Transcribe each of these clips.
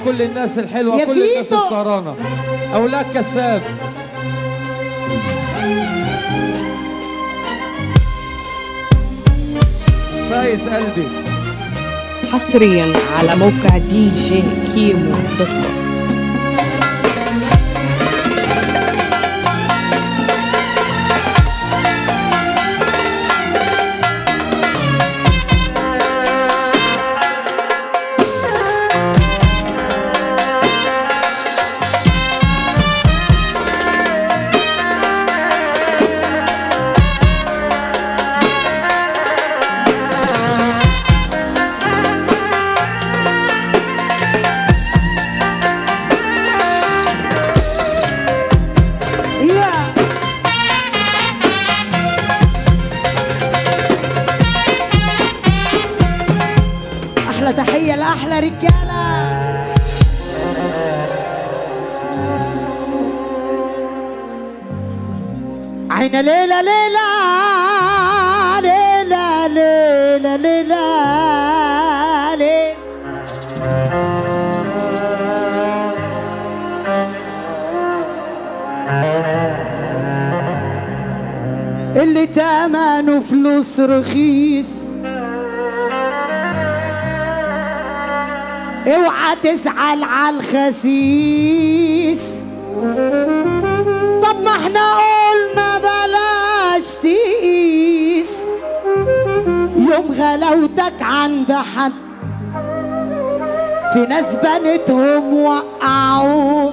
كل الناس الحلوه يا كل الناس فيتو. السهرانه اولاد كساب فايز قلبي حصريا على موقع دي جي كيمو دوت كوم يا احلى تحيه لاحلى رجاله عين ليلة ليلة ليلة ليلة ليلة ليلة اللي تمنه فلوس رخيص اوعى تزعل على الخسيس طب ما احنا قلنا بلاش تقيس يوم غلاوتك عند حد في ناس بنتهم وقعوهم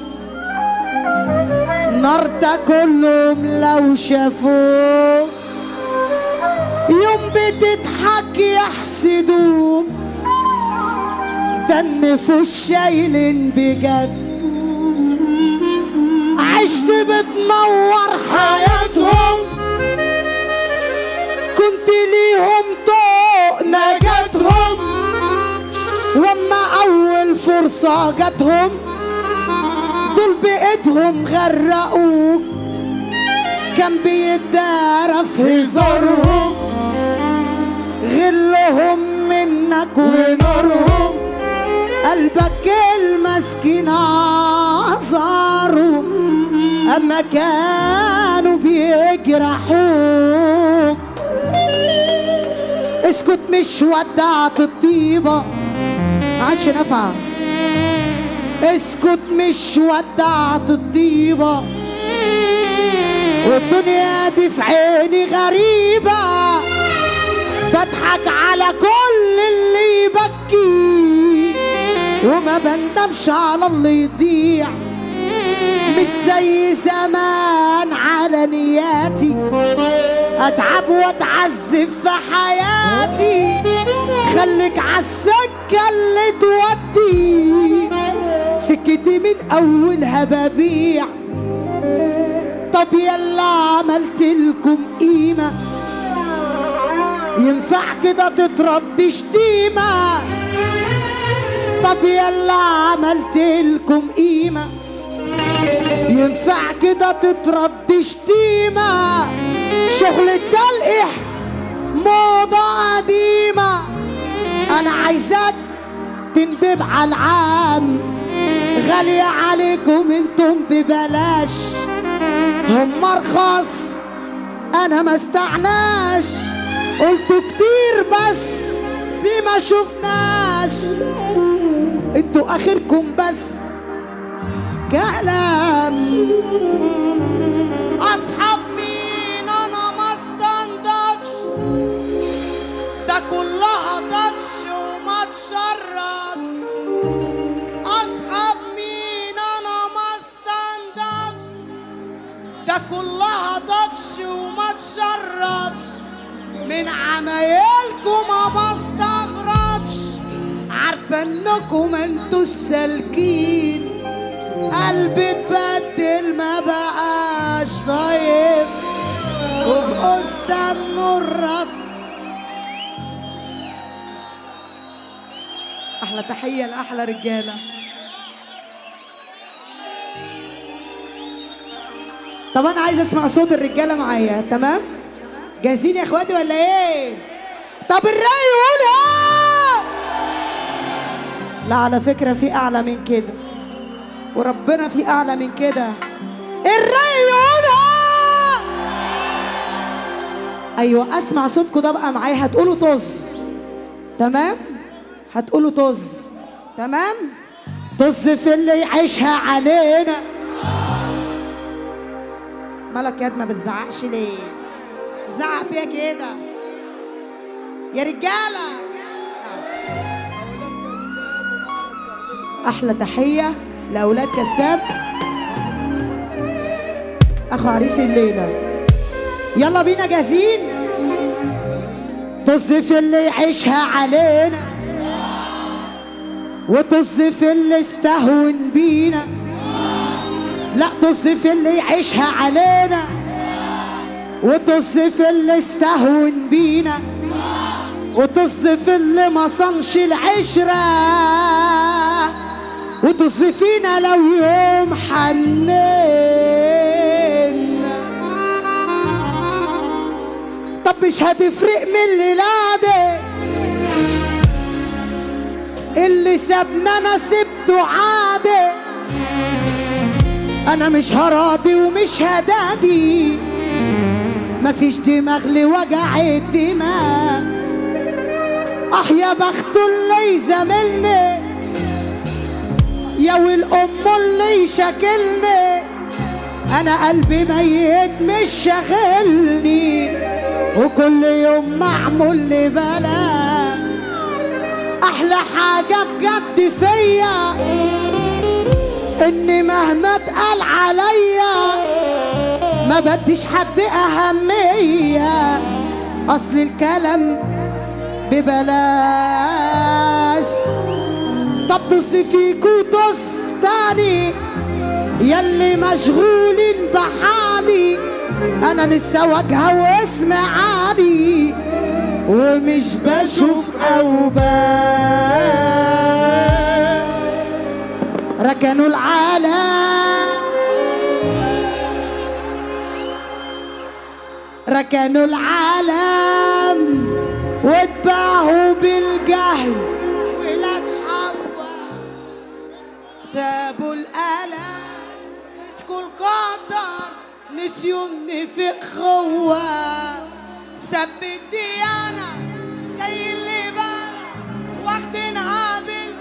نار كلهم لو شافوك يوم بتضحك يحسدوك ده النفوس شايلين بجد عشت بتنور حياتهم كنت ليهم طوق نجاتهم واما اول فرصة جاتهم دول بايدهم غرقوك كان بيتدارى في هزارهم غلهم منك ونارهم قلبك المسكين عذارهم اما كانوا بيجرحوك اسكت مش ودعت الطيبة عاش نفع اسكت مش ودعت الطيبة والدنيا دي في عيني غريبة بضحك على كل اللي يبكي وما بندمش على اللي يضيع مش زي زمان على نياتي اتعب واتعذب في حياتي خليك عالسكة اللي تودي سكتي من اولها ببيع طب يلا عملت لكم قيمة ينفع كده تترد شتيمة طب يلا عملت لكم قيمة ينفع كده تترد شتيمة شغل التلقيح موضة قديمة أنا عايزاك تندب على العام غالية عليكم انتم ببلاش هم ارخص انا ما استعناش قلتوا كتير بس ما شفناش انتوا اخركم بس كلام اصحاب مين انا ما استنضفش ده كلها طفش وما تشرفش اصحاب مين انا ما استنضفش ده كلها طفش وما تشرفش من عمايلكم ما بستغربش عارفه انكم انتوا السالكين قلبي اتبدل ما بقاش طيب وبأستنوا الرد احلى تحيه لاحلى رجاله طب انا عايز اسمع صوت الرجاله معايا تمام جاهزين يا اخواتي ولا ايه طب الرأي يقول ها لا على فكرة في أعلى من كده وربنا في أعلى من كده الرأي يقولها أيوة أسمع صوتكم ده بقى معايا هتقولوا طز تمام هتقولوا طز تمام طز في اللي يعيشها علينا مالك ياد ما بتزعقش ليه زعق فيها كده يا رجاله احلى تحيه لاولاد كساب اخو عريس الليله يلا بينا جاهزين طز في اللي يعيشها علينا وطز في اللي استهون بينا لا طز في اللي يعيشها علينا وطز في اللي استهون بينا وطز في اللي ما صنش العشرة وطز فينا لو يوم حنين طب مش هتفرق من الليلة دي اللي سابنا انا سبته عادي انا مش هراضي ومش هدادي مفيش دماغ لوجع الدماغ اه يا بخته اللي يزاملني يا والام اللي يشاكلني انا قلبي ميت مش شاغلني وكل يوم معمول لي بلا احلى حاجه بجد فيا اني مهما اتقال عليا ما بديش حد اهميه اصل الكلام ببلاش طب طص فيكوا طص تاني يلي مشغولين بحالي انا لسه واجهه واسم عالي ومش بشوف اوبان ركنوا العالم ركنوا العالم واتباعوا بالجهل ولاد حواء سابوا الألم مسكوا القطر نسيوا النفق خوا سب الديانة زي اللي بلا واخدينها بال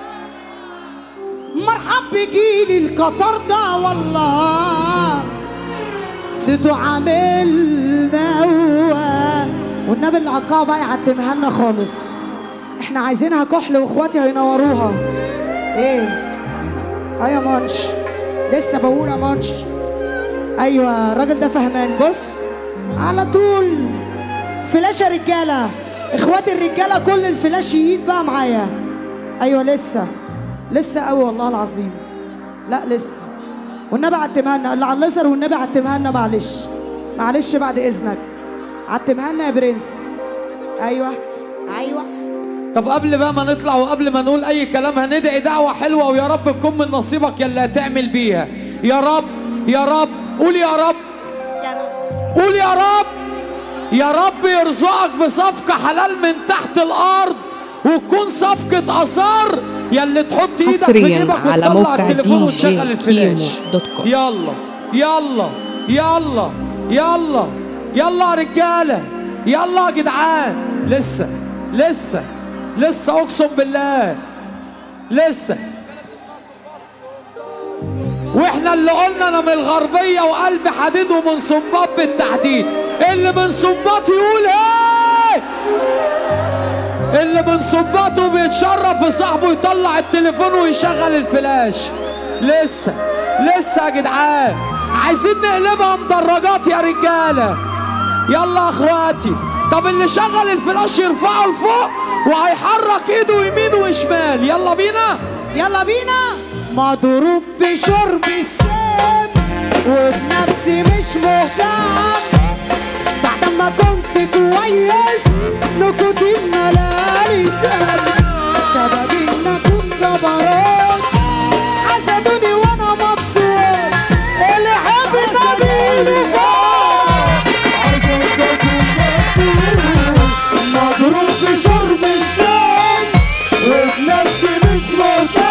مرحب بجيل القطر ده والله صيته عاملنا هو والنبي العقاب بقى يعتمها لنا خالص احنا عايزينها كحل واخواتي هينوروها ايه ايوه مانش لسه بقول يا مانش ايوه الراجل ده فهمان بص على طول فلاشة رجالة اخوات الرجالة كل الفلاشيين بقى معايا ايوه لسه لسه قوي والله العظيم لا لسه والنبي عتمها لنا اللي على الازر والنبي عتمها لنا معلش معلش بعد اذنك عتمها لنا يا برنس ايوه ايوه طب قبل بقى ما نطلع وقبل ما نقول اي كلام هندعي دعوة حلوة ويا رب تكون من نصيبك يلي هتعمل بيها يا رب يا رب قول يا رب يا رب قول يا رب يا رب يرزقك بصفقة حلال من تحت الأرض وتكون صفقة آثار يلي تحط إيدك في حصرياً جيبك على وتطلع موقع التليفون دي وتشغل جي الفلاش كيمو دوت كوم. يلا يلا يلا يلا يلا يا رجالة يلا يا جدعان لسه لسه لسه أقسم بالله لسه واحنا اللي قلنا انا من الغربيه وقلب حديد ومن صنباط بالتحديد اللي من صنباط يقول ايه اللي من صنباطه بيتشرف في صاحبه يطلع التليفون ويشغل الفلاش لسه لسه يا جدعان عايزين نقلبها مدرجات يا رجاله يلا يا اخواتي طب اللي شغل الفلاش يرفعه لفوق وهيحرك ايده يمين وشمال يلا بينا يلا بينا مضروب بشرب السم وبنفسي مش مهتم بعد ما كنت كويس نكوتين ملالي دم سبب ان كنت جبروت حسدوني وانا مبسوط اللي حب نبيني فوق مضروب بشرب السم وبنفسي مش مهتم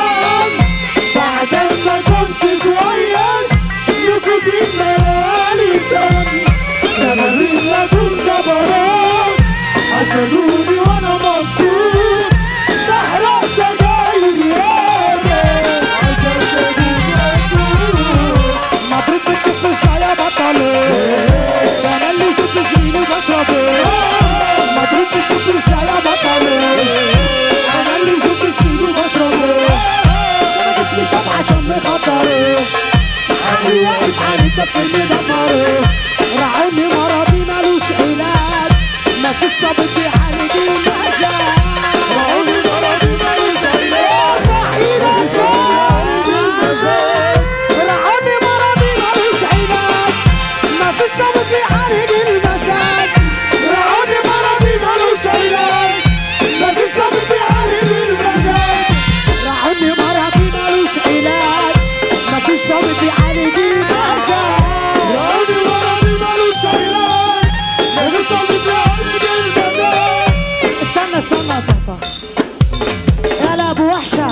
عشان مخطروه عقلي واقف على الدفتر مدمره رعوني مرضي ملوش علاج مفيش طبيب بيعالج المأساة رعوني مرضي ملوش علاج ارفع ايدك فوق رعوني مرضي ملوش علاج مفيش طبيب بيعالج المزاج رعوني مرضي ملوش علاج مفيش طبيب بيعالج المزاج رعوني مرضي ملوش علاج مفيش طبيب بيعالج المزاج رعوني مرضي ملوش علاج مفيش طبيب بيعالج المزاج استنى استنى يا طاطا يا ابو وحشه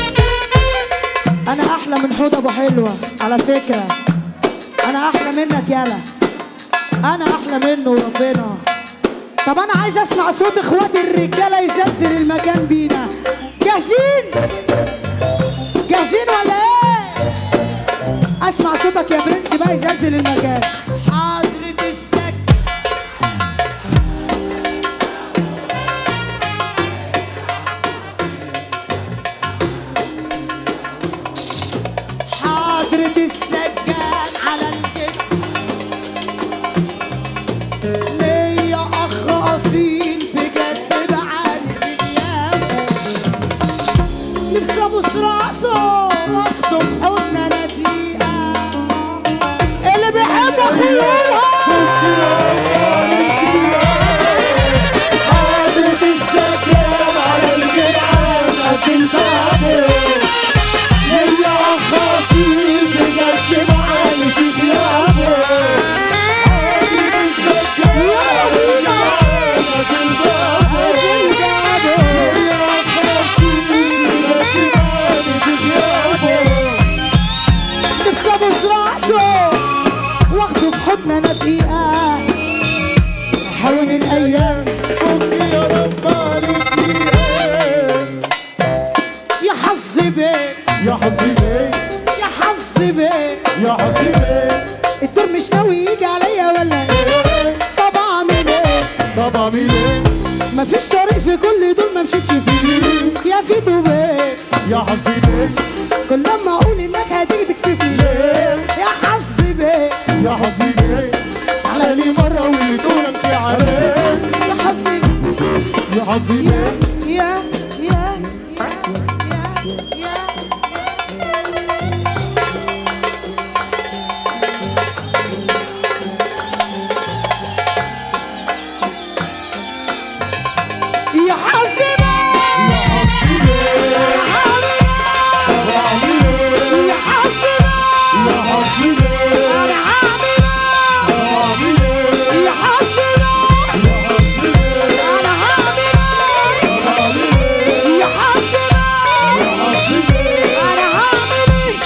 انا احلى من حوض ابو حلوه على فكره انا احلى منك يالا انا احلى منه وربنا طب انا عايز اسمع صوت اخواتي الرجاله يزلزل المكان بينا جاهزين جاهزين ولا ايه اسمع صوتك يا برنس بقى يزلزل المكان حضرة السك حضرة السجان على الجد ليا اخ اصيل بجد بعاني في غيابه نفسي ابوس راسه واخده في حضن نديقه اللي بيحب اخوه حضرة السجان على الجدعان في الباب ليا اخ اصيل بجد بعاني في غيابه نفسي ابوس راسه واخده في حضن دقيقة حول الايام فوقي يا رب يا حظي بيه يا حبيبي يا حظي بيه يا حبيبي الدور مش ناوي يجي عليا ولا ايه طب اعمل ايه طب اعمل ايه مفيش طريق في كل دول ما مشيتش فيه يا فيتو بيه يا حبيبي كل لما اقول انك هتيجي تكسفني ليه يا حظي بيه يا حبيبي على لي مرة واللي تقول امشي عليه يا حظي يا حبيبي يا يا يا يا يا حظي بيه يا حظي يا حظي يا حبيبي انا عامل يا حظي انا عامل يا حظي انا عامل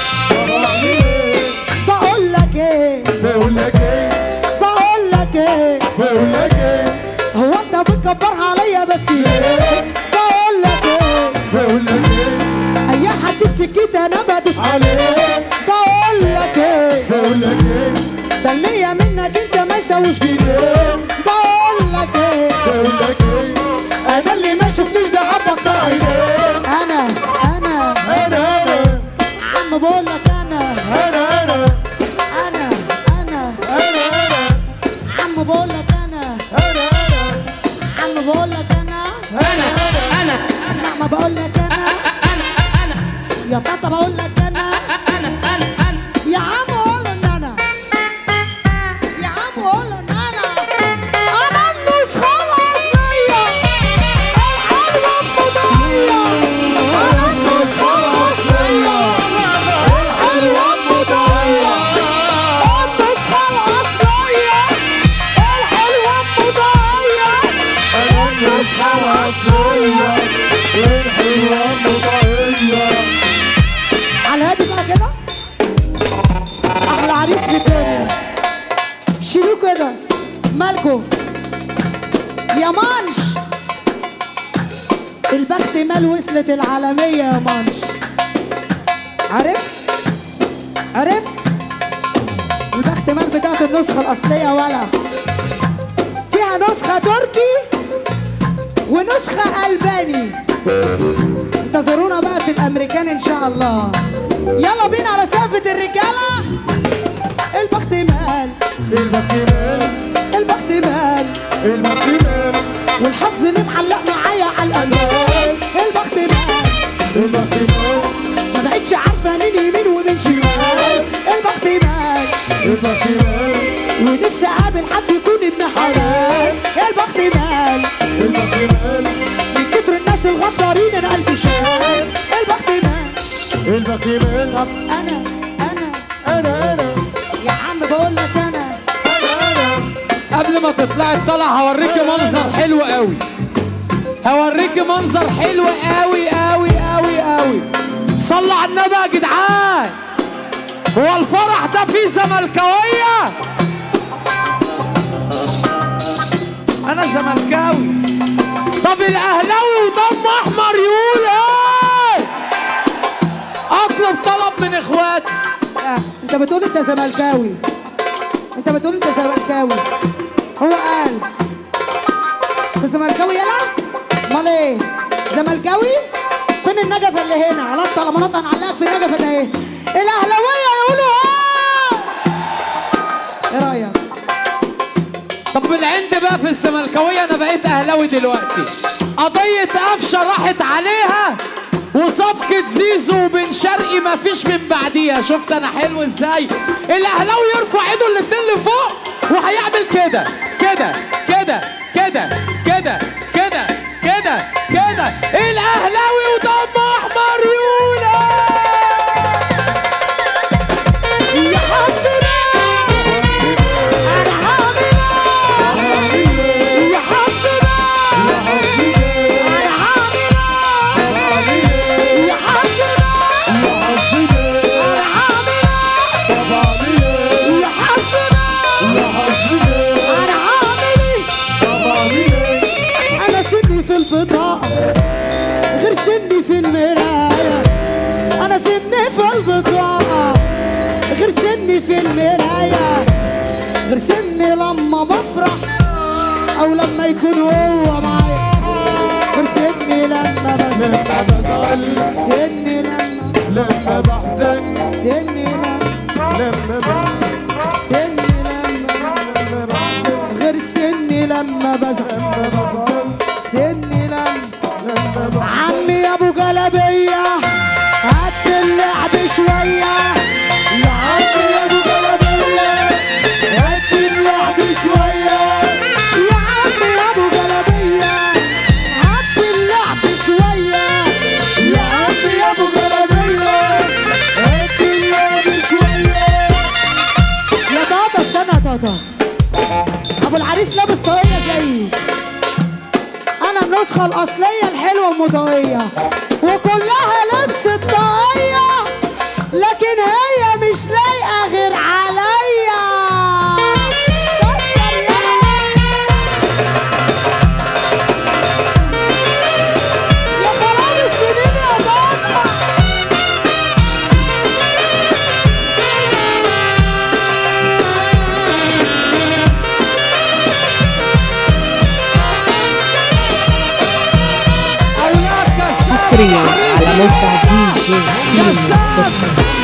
بقول لك ايه بقول لك ايه بقول لك ايه بقول لك ايه هو انت بتكبرها عليا بس ليه بقول لك ايه بقول لك ايه اي حد في سكتي انا بدوس عليه بقول لك ايه بقول لك ايه ده المية منك انت ما يسويش جنيه بقول لك ايه بقول لك ايه انا اللي ما شفنيش ده حبك صار انا انا انا انا عم بقول لك انا انا انا انا انا انا انا عم بقول لك انا انا انا عم بقول لك انا انا انا نعمة بقول لك انا يا طاطا بقول لك انا يا عم قول ان انا يا عم قول ان انا انا النسخة الاصلية الحلوة الفضائية انا النسخة الاصلية الحلوة الفضائية النسخة الاصلية الحلوة الفضائية انا النسخة الاصلية الحلوة البطاقية على هادي بقى كده احلى عريس في الدنيا شيلوه كده مالكو يا مانش البخت مال وصلت العالمية يا مانش عرف عرف البخت مال بتاعت النسخة الأصلية ولا فيها نسخة تركي ونسخة ألباني انتظرونا بقى في الامريكان ان شاء الله يلا بينا على سقفة الرجالة البخت مال البخت مال البخت مال البخت مال والحظ اللي معلق معايا على الأمان البخت مال البخت مال ما بقتش عارفة مين يمين ومين شمال البخت مال البخت مال ونفسي اقابل حد يكون ابن حلال البخت مال البخت مال من كتر الناس الغدارين انا قلبي شال البخت مال البخت مال طب انا انا انا انا يا عم بقول لك انا قبل ما تطلعي الطلع هوريكي منظر حلو قوي هوريكي منظر حلو قوي قوي قوي قوي صلوا على النبي يا جدعان هو الفرح ده فيه زملكاويه انا زملكاوي طب الاهلاوي ودم احمر يقول ايه اطلب طلب من اخواتي آه. انت بتقول انت زملكاوي انت بتقول انت زملكاوي هو قال انت زملكاوي يلا امال ايه زملكاوي فين النجفه اللي هنا على الطلبات هنعلقك في النجفه ده ايه الاهلاويه يقولوا اه ايه رايك طب بالعند بقى في الزملكاويه انا بقيت اهلاوي دلوقتي قضيه قفشه راحت عليها وصفقة زيزو وبن شرقي مفيش من بعديها شفت انا حلو ازاي الاهلاوي يرفع ايده الاتنين لفوق وهيعمل كده كده كده كده كده كده كده كده الاهلاوي ودم احمر يولا يا حسنا انا عامل يا حسنا انا عامل يا حسنا انا عامل يا حسنا انا عامل انا سني في البطاقه غير سني في المرايه انا سني في البطاقه غير سني في المرايه غير سني لما بفرح او لما يكون هو معايا غير سني لما بزعل سني لما لما بحزن سني لما لما بحزن سني لما غير سني لما بزعل سني لما عمي يا ابو جلبيه هات اللعب شويه يا عمي يا ابو جلبيه هات اللعب شويه يا عمي يا ابو جلبيه هات اللعب شويه يا عمي يا ابو جلبيه هات اللعب شويه يا طاطا استنى يا طاطا ابو العريس لابس طاقيه زيي انا النسخه الاصليه الحلوه المضويه وكلها لبس الطاقيه لكن هي مش لايقه غير عليا كسر يلا. يا خراب السنين يا بابا اولاد كسر حصريا على موقع دي جي يا كيمو ساتر